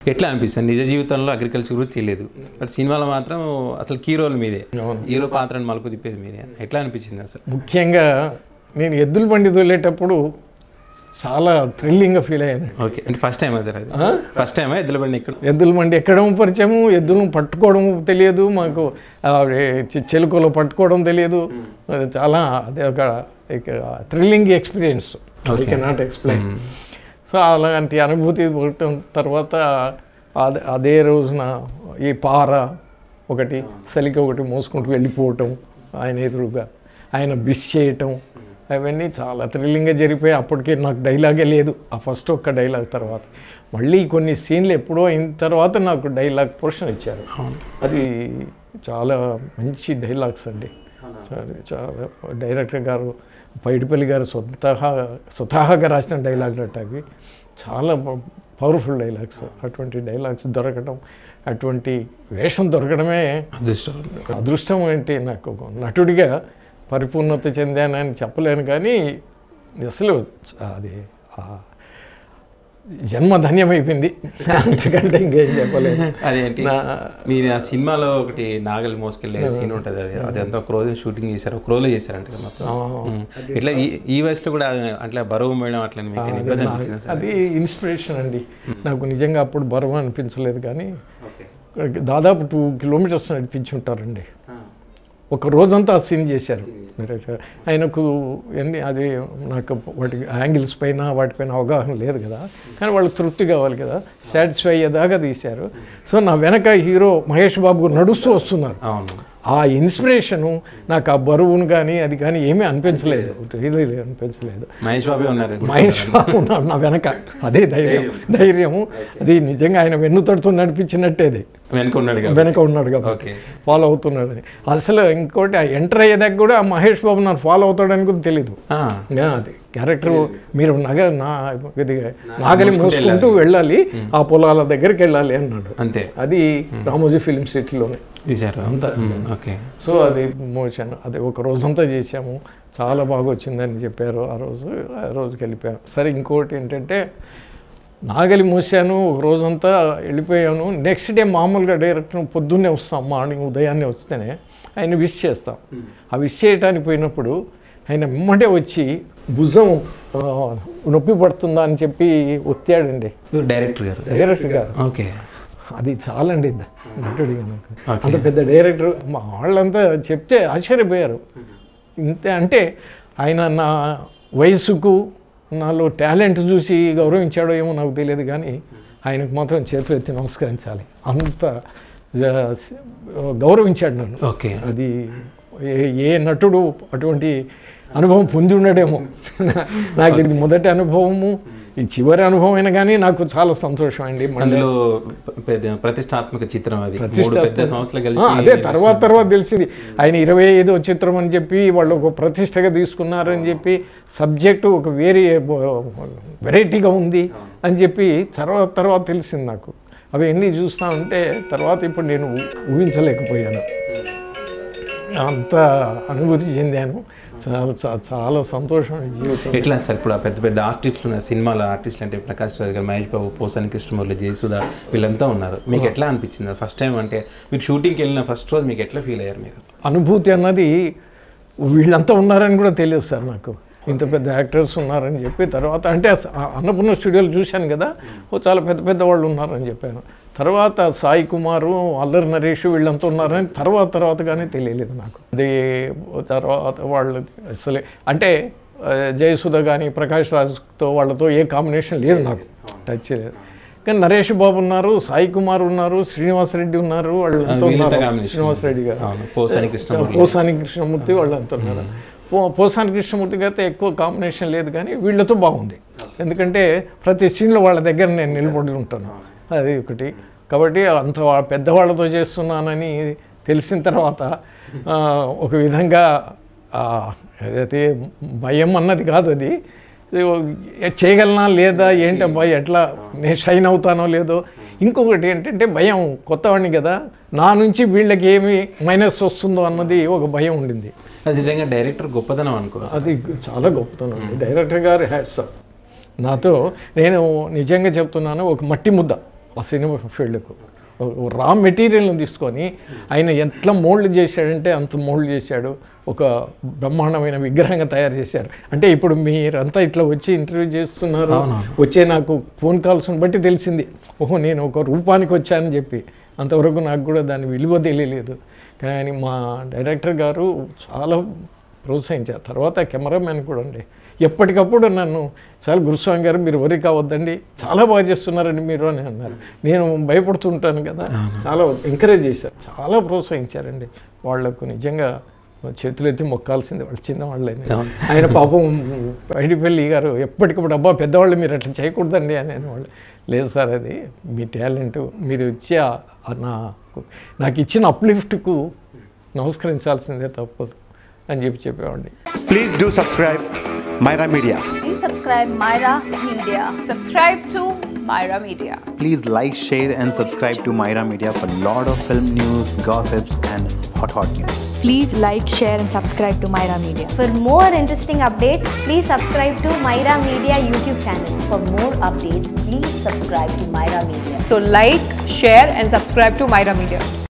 ఎట్లా అనిపిస్తుంది నిజ జీవితంలో అగ్రికల్చర్ గురించి తెలియదు బట్ సినిమాలో మాత్రం అసలు కీ రోల్ మీదే హీరో పాత్రను మలుపు తిప్పేది మీదే ఎట్లా అనిపించింది అసలు ముఖ్యంగా నేను ఎద్దుల బండి తోలేటప్పుడు చాలా థ్రిల్లింగ్గా ఫీల్ అయ్యాను ఓకే అంటే ఫస్ట్ టైం సార్ అది ఫస్ట్ టైమా ఎద్దుల బండి ఎక్కడ ఎద్దుల బండి ఎక్కడం పరిచయము ఎద్దులను పట్టుకోవడం తెలియదు మాకు ఆ, చె- చెలుకలో పట్టుకోవడం తెలియదు అది చాలా అదే ఒక thrilling experience I cannot explain so అలాంటి అనుభూతి పుట్టడం తర్వాత అదే అదే రోజున ఈ పార ఒకటి సలిక ఒకటి మోసుకుంటూ వెళ్ళిపోవటం ఆయన ఎదురుగా ఆయన బిస్ చేయటం అవన్నీ చాలా థ్రిల్లింగ్గా జరిగిపోయి అప్పటికే నాకు డైలాగే లేదు ఆ ఫస్ట్ ఒక్క డైలాగ్ తర్వాత మళ్ళీ కొన్ని సీన్లు ఎప్పుడో అయిన తర్వాత నాకు డైలాగ్ పోర్షన్ ఇచ్చారు అది చాలా మంచి డైలాగ్స్ అండి చాలా చాలా డైరెక్టర్ గారు పైడిపల్లి గారు స్వతహా స్వతహాగా రాసిన డైలాగ్ అట్ట అవి చాలా పవర్ఫుల్ డైలాగ్స్ అటువంటి డైలాగ్స్ దొరకడం అటువంటి వేషం దొరకడమే అదృష్టం అదృష్టం ఏంటి నాకు ఒక నటుడిగా పరిపూర్ణత చెందానని చెప్పలేను కానీ అసలు అది ఆ జన్మ ధన్యమైపోయింది అంతకంటే ఇంకేం చెప్పలేదు అదేంటి నా మీది ఆ సినిమాలో ఒకటి నాగలి మోసుకెళ్ళే సీన్ ఉంటుంది అది అది అంతా ఒక రోజు షూటింగ్ చేశారు ఒక రోజులో చేశారంట కదా మొత్తం ఉమ్. ఇట్లా ఈ ఈ వయసులో కూడా అట్లా బరువు మేడం అట్లా మీకు ఏమైనా ఇబ్బంది అనిపించింది సార్ అది ఇన్స్పిరేషన్ అండి నాకు నిజంగా అప్పుడు బరువు అనిపించలేదు కానీ ఓకే దాదాపు టూ కిలోమీటర్స్ నడిపించుంటారండి ఒక రోజంతా ఆ సీన్ చేశారు మీరు ఆయనకు ఎన్ని అది నాకు వాటి యాంగిల్స్ పైన వాటిపైన అవగాహన లేదు కదా కానీ వాళ్ళకి తృప్తి కావాలి కదా సాటిస్ఫై అయ్యేదాకా తీశారు సో నా వెనక హీరో మహేష్ బాబు నడుస్తూ వస్తున్నారు అవును ఆ ఇన్స్పిరేషను నాకు ఆ బరువును కానీ అది కానీ ఏమీ అనిపించలేదు రియల్లీ అనిపించలేదు మహేష్ బాబే ఉన్నారు మహేష్ బాబు ఉన్నాడు నా వెనక అదే ధైర్యం ధైర్యము అది నిజంగా ఆయన వెన్నుతడుతూ నడిపించినట్టే అది వెనక ఉన్నాడు కదా వెనక ఉన్నాడు కాబట్టి ఓకే ఫాలో అవుతున్నాడు అసలు ఇంకోటి ఎంటర్ అయ్యేదాకా కూడా ఆ మహేష్ బాబు నన్ను ఫాలో అవుతాడని కూడా తెలీదు ఆ, ఇంకా అది క్యారెక్టర్ మీరు నగ నా ఇది నాగలి మోసుకుంటూ వెళ్ళాలి ఆ పొలాల దగ్గరికి వెళ్ళాలి అన్నాడు అంతే అది రామోజీ ఫిలిం సిటీలోనే తీశారు ఉమ్, ఓకే సో అది మోషన్ అది ఒక రోజంతా చేసాము చాలా బాగా వచ్చిందని చెప్పారు ఆ రోజు ఆ రోజుకి వెళ్ళిపోయాం సరే ఇంకోటి ఏంటంటే నాగలి మూసాను ఒక రోజంతా వెళ్ళిపోయాను నెక్స్ట్ డే మామూలుగా డైరెక్ట్ పొద్దున్నే వస్తాం మార్నింగ్ ఉదయాన్నే వస్తేనే ఆయన విష్ చేస్తాం ఆ విష్ చేయటానికి పోయినప్పుడు ఆయన వెంబడే వచ్చి భుజం ఆ, నొప్పి పడుతుందా అని చెప్పి ఒత్తాడండి ఇవ్వరు డైరెక్టర్ గారు డైరెక్టర్ గారు ఓకే అది చాలండి నటుడిగా నాకు ఓకే. అంత పెద్ద డైరెక్టర్ మా వాళ్ళంతా చెప్తే ఆశ్చర్యపోయారు ఇంతే అంటే ఆయన నా వయసుకు నాలో టాలెంట్ చూసి గౌరవించాడో ఏమో నాకు తెలియదు కానీ ఆయనకు మాత్రం చేతులు ఎత్తి నమస్కరించాలి అంత జ- గౌరవించాడు నన్ను ఓకే అది ఏ- ఏ నటుడు అటువంటి అనుభవం పొంది ఉండడేమో నాకు ఇది మొదటి అనుభవము ఈ చివరి అనుభవం అయినా కానీ నాకు చాలా సంతోషం అండి మళ్ళీ అందులో ప- పెద్ద ప్రతిష్టాత్మక చిత్రం అది మూడు పెద్ద సంస్థలు ఆ, కలిసి అదే తర్వాత తర్వాత తెలిసింది ఆయన ఇరవై ఐదో చిత్రం అని చెప్పి వాళ్ళు ఒక ప్రతిష్టగా తీసుకున్నారని చెప్పి సబ్జెక్టు ఒక వేరే వెరైటీగా ఉంది అని చెప్పి తర్వాత తర్వాత తెలిసింది నాకు అవి ఎన్ని చూస్తా ఉంటే తర్వాత ఇప్పుడు నేను ఊ- ఊహించలేకపోయాను అంత అనుభూతి చెందాను చాలా చా- చాలా సంతోషం ఈ జీవితం ఎట్లా సార్ ఇప్పుడు ఆ పెద్ద పెద్ద ఆర్టిస్టులు ఉన్నారు సినిమాలో ఆర్టిస్టులు అంటే ప్రకాష్ రాజ్ గారు మహేష్ బాబు పోసాని కృష్ణమురళి జయసుధ వీళ్ళంతా ఉన్నారు మీకు ఎట్లా అనిపించింది ఫస్ట్ టైం అంటే మీరు షూటింగ్కి వెళ్ళిన ఫస్ట్ రోజు మీకు ఎట్లా ఫీల్ అయ్యారు మీరు అనుభూతి అన్నది వీళ్ళంతా ఉన్నారని కూడా తెలియదు సార్ నాకు ఇంత పెద్ద యాక్టర్స్ ఉన్నారని చెప్పి తర్వాత అంటే ఆ స- ఆ అన్నపూర్ణ స్టూడియోలు చూశాను కదా ఓ చాలా పెద్ద పెద్ద వాళ్ళు ఉన్నారని చెప్పాను తర్వాత సాయి కుమారు అల్లరి నరేష్ వీళ్ళంతా ఉన్నారని తర్వాత తర్వాత కానీ తెలియలేదు నాకు అది తర్వాత వాళ్ళు అసలే అంటే ఆ, జయసుధ కానీ ప్రకాష్ రాజ్తో వాళ్ళతో ఏ కాంబినేషన్ లేదు నాకు టచ్ లేదు కానీ నరేష్ బాబు ఉన్నారు సాయి కుమార్ ఉన్నారు శ్రీనివాసరెడ్డి ఉన్నారు వాళ్ళంతా వీళ్ళంతా ఉన్నారు combination. శ్రీనివాసరెడ్డి గారు అవును పోసాని కృష్ణమురళి పోసాని కృష్ణమూర్తి వాళ్ళు అంటున్నారు పో పోసాని కృష్ణమూర్తి గారితో ఎక్కువ కాంబినేషన్ లేదు కానీ వీళ్ళతో బాగుంది ఎందుకంటే ప్రతి సీన్లో వాళ్ళ దగ్గర నేను నిలబడి ఉంటాను అది ఒకటి కాబట్టి అంత వా- పెద్దవాళ్ళతో చేస్తున్నానని తెలిసిన తర్వాత ఆ, ఒక విధంగా ఆ, ఏదైతే భయం అన్నది కాదు అది ఇది ఓ- చేయగలనా లేదా ఏంటబ్బా ఎట్లా నేను షైన్ అవుతానో లేదో ఇంకొకటి ఏంటంటే భయం కొత్తవాడిని కదా నా నుంచి వీళ్ళకి ఏమి మైనస్ వస్తుందో అన్నది ఒక భయం ఉండింది అది నిజంగా డైరెక్టర్ గొప్పతనం అనుకో అది చాలా గొప్పతనం డైరెక్టర్ గారు హ్యాట్స్ నాతో నేను నిజంగా చెప్తున్నాను ఒక మట్టి ముద్ద ఆ సినిమా ఫీల్డ్కు రా మెటీరియల్ని తీసుకొని ఆయన ఎట్లా మోల్డ్ చేశాడంటే అంత మోల్డ్ చేశాడు ఒక బ్రహ్మాండమైన విగ్రహంగా తయారు చేశారు అంటే ఇప్పుడు మీరంతా ఇట్లా వచ్చి ఇంటర్వ్యూ చేస్తున్నారు వచ్చే నాకు ఫోన్ కాల్స్ని బట్టి తెలిసింది ఓహో నేను ఒక రూపానికి వచ్చానని చెప్పి అంతవరకు నాకు కూడా దాని విలువ తెలియలేదు కానీ మా డైరెక్టర్ గారు చాలా ప్రోత్సహించారు తర్వాత కెమెరామ్యాన్ కూడా అండి ఎప్పటికప్పుడు నన్ను చాలా గురుస్వామి గారు మీరు వరి కావద్దండి చాలా బాగా చేస్తున్నారండి మీరు అని అన్నారు నేను భయపడుతుంటాను కదా చాలా ఎంకరేజ్ చేశారు చాలా ప్రోత్సహించారండి వాళ్లకు నిజంగా చేతులు ఎత్తి మొక్కాల్సింది వాళ్ళు చిన్నవాళ్ళని ఆయన పాపం పైడిపల్లి గారు ఎప్పటికప్పుడు అబ్బా పెద్దవాళ్ళు మీరు అట్లా చేయకూడదండి అని అనేవాళ్ళు లేదు సార్ అది మీ టాలెంట్ మీరు ఇచ్చే ఆ- ఆ నాకు నాకు ఇచ్చిన అప్లిఫ్ట్కు నమస్కరించాల్సిందే తప్పదు అని చెప్పి చెప్పేవాడిని Please do subscribe Myra Media. Please subscribe Myra Media. Subscribe to Myra Media. Please like, share, and subscribe to Myra Media for lot of film news, gossips, and hot hot news. Please like, share, and subscribe to Myra Media. For more interesting updates, please subscribe to Myra Media YouTube channel. For more updates, please subscribe to Myra Media. So like, share and subscribe to Myra Media.